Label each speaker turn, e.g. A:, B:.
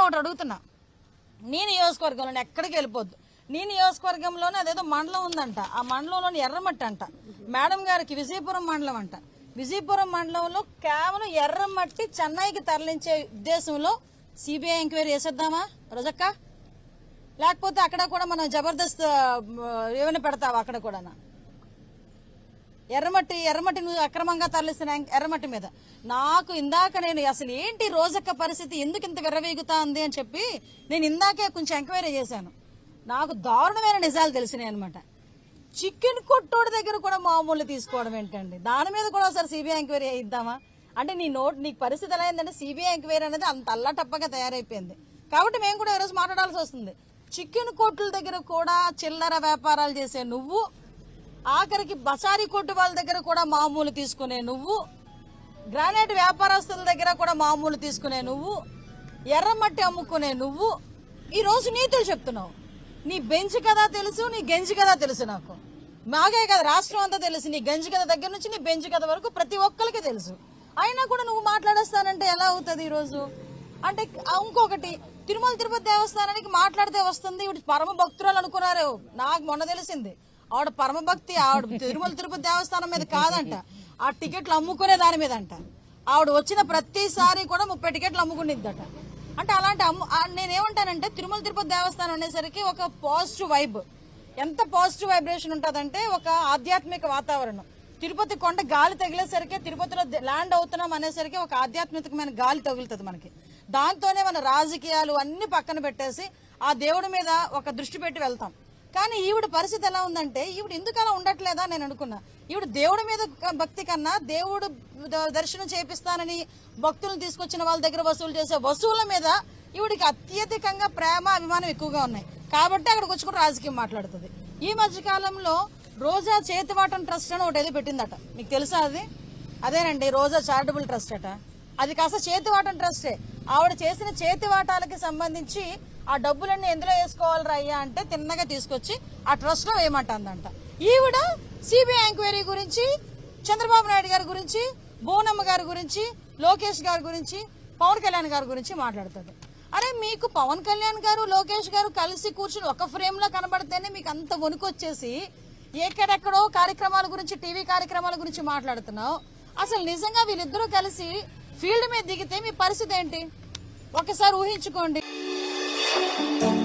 A: ఒకటి అడుగుతున్నా నీ నియోజకవర్గంలో ఎక్కడికి వెళ్ళిపోద్దు నీ నియోజకవర్గంలోనే అదేదో మండలం ఉందంట ఆ మండలంలోని ఎర్రమట్టి అంట మేడం గారికి విజయపురం మండలం అంట విజయపురం మండలంలో కేవలం ఎర్రమట్టి చెన్నైకి తరలించే ఉద్దేశంలో సిబిఐ ఎంక్వైరీ చేసేద్దామా రోజక్క లేకపోతే అక్కడ కూడా మనం జబర్దస్త్ ఆ, ఏమైనా పెడతావా అక్కడ కూడా ఎర్రమట్టి ఎర్రమట్టి నువ్వు అక్రమంగా తరలిస్తున్న ఎర్రమట్టి మీద నాకు ఇందాక నేను అసలు ఏంటి రోజక్క పరిస్థితి ఎందుకు ఇంత విర్రవీగుతా ఉంది అని చెప్పి నేను ఇందాకే కొంచెం ఎంక్వైరీ చేశాను నాకు దారుణమైన నిజాలు తెలిసినాయి అనమాట చికెన్ కొట్టోడి దగ్గర కూడా మామూలు తీసుకోవడం ఏంటండి దాని మీద కూడా ఒకసారి సిబిఐ ఎంక్వైరీ ఇద్దామా అంటే నీ నోట్ నీకు పరిస్థితి ఎలా అయిందంటే సిబిఐ ఎంక్వైరీ అనేది అంత అల్లాటప్పగా తయారైపోయింది కాబట్టి మేము కూడా ఈరోజు మాట్లాడాల్సి వస్తుంది చికెన్ కొట్టుల దగ్గర కూడా చిల్లర వ్యాపారాలు చేసే నువ్వు ఆఖరికి బసారీ కొట్టు వాళ్ళ దగ్గర కూడా మామూలు తీసుకునే నువ్వు గ్రానైట్ వ్యాపారస్తుల దగ్గర కూడా మామూలు తీసుకునే నువ్వు ఎర్రమట్టి అమ్ముకునే నువ్వు ఈ రోజు నీతులు చెప్తున్నావు నీ బెంచ్ కదా తెలుసు నీ గెంజి కదా తెలుసు నాకు మాగే కదా రాష్ట్రం అంతా తెలుసు నీ గంజి కథ దగ్గర నుంచి నీ బెంచ్ కథ వరకు ప్రతి ఒక్కరికి తెలుసు అయినా కూడా నువ్వు మాట్లాడేస్తానంటే ఎలా అవుతుంది ఈరోజు అంటే ఆ ఇంకొకటి తిరుమల తిరుపతి దేవస్థానానికి మాట్లాడితే వస్తుంది ఇవి పరమ భక్తురాలు అనుకున్నారు నాకు మొన్న తెలిసింది ఆవిడ పరమ భక్తి ఆవిడ తిరుమల తిరుపతి దేవస్థానం మీద కాదంట ఆ టికెట్లు అమ్ముకునే దాని మీద అంట ఆవిడ వచ్చిన ప్రతిసారి కూడా ముప్పై టికెట్లు అమ్ముకునిద్దట అంటే అలాంటి అమ్ము ఆ నేనేమంటానంటే తిరుమల తిరుపతి దేవస్థానం అనేసరికి ఒక పాజిటివ్ వైబ్ ఎంత పాజిటివ్ వైబ్రేషన్ ఉంటుందంటే ఒక ఆధ్యాత్మిక వాతావరణం తిరుపతి కొండ గాలి తగిలేసరికి తిరుపతిలో ద- ల్యాండ్ అవుతున్నాం అనేసరికి ఒక ఆధ్యాత్మికమైన గాలి తగులుతుంది మనకి దాంతోనే మన రాజకీయాలు అన్ని పక్కన పెట్టేసి ఆ దేవుడి మీద ఒక దృష్టి పెట్టి వెళ్తాం కానీ ఈవిడ పరిస్థితి ఎలా ఉందంటే ఈవిడ ఎందుకు అలా ఉండట్లేదా నేను అనుకున్నా ఈవిడ దేవుడి మీద క- భక్తి కన్నా దేవుడు ద- దర్శనం చేపిస్తానని భక్తులను తీసుకొచ్చిన వాళ్ళ దగ్గర వసూలు చేసే వసూళ్ల మీద ఈవిడికి అత్యధికంగా ప్రేమ అభిమానం ఎక్కువగా ఉన్నాయి కాబట్టి అక్కడికి వచ్చి కూడా రాజకీయం మాట్లాడుతుంది ఈ మధ్య కాలంలో రోజా చేతివాటం ట్రస్ట్ అని ఒకటి ఏదో పెట్టిందట మీకు తెలుసా అది అదేనండి రోజా చారిటబుల్ ట్రస్ట్ అట అది కాస్త చేతివాటం ట్రస్టే ఆవిడ చేసిన చేతివాటాలకి సంబంధించి ఆ డబ్బులన్నీ ఎందులో వేసుకోవాలరా అయ్యా అంటే తిన్నగా తీసుకొచ్చి ఆ ట్రస్ట్ లో వేయమంటుందంట ఈవిడ సిబిఐ ఎంక్వైరీ గురించి చంద్రబాబు నాయుడు గారి గురించి బోనమ్మ గారి గురించి లోకేష్ గారి గురించి పవన్ కళ్యాణ్ గారి గురించి మాట్లాడుతుంది అరే మీకు పవన్ కళ్యాణ్ గారు లోకేష్ గారు కలిసి కూర్చుని ఒక ఫ్రేమ్ లో కనబడితేనే మీకు అంత వణుకొచ్చేసి ఎక్కడెక్కడో కార్యక్రమాల గురించి టీవీ కార్యక్రమాల గురించి మాట్లాడుతున్నావు అసలు నిజంగా వీళ్ళిద్దరూ కలిసి ఫీల్డ్ మీద దిగితే మీ పరిస్థితి ఏంటి ఒకసారి ఊహించుకోండి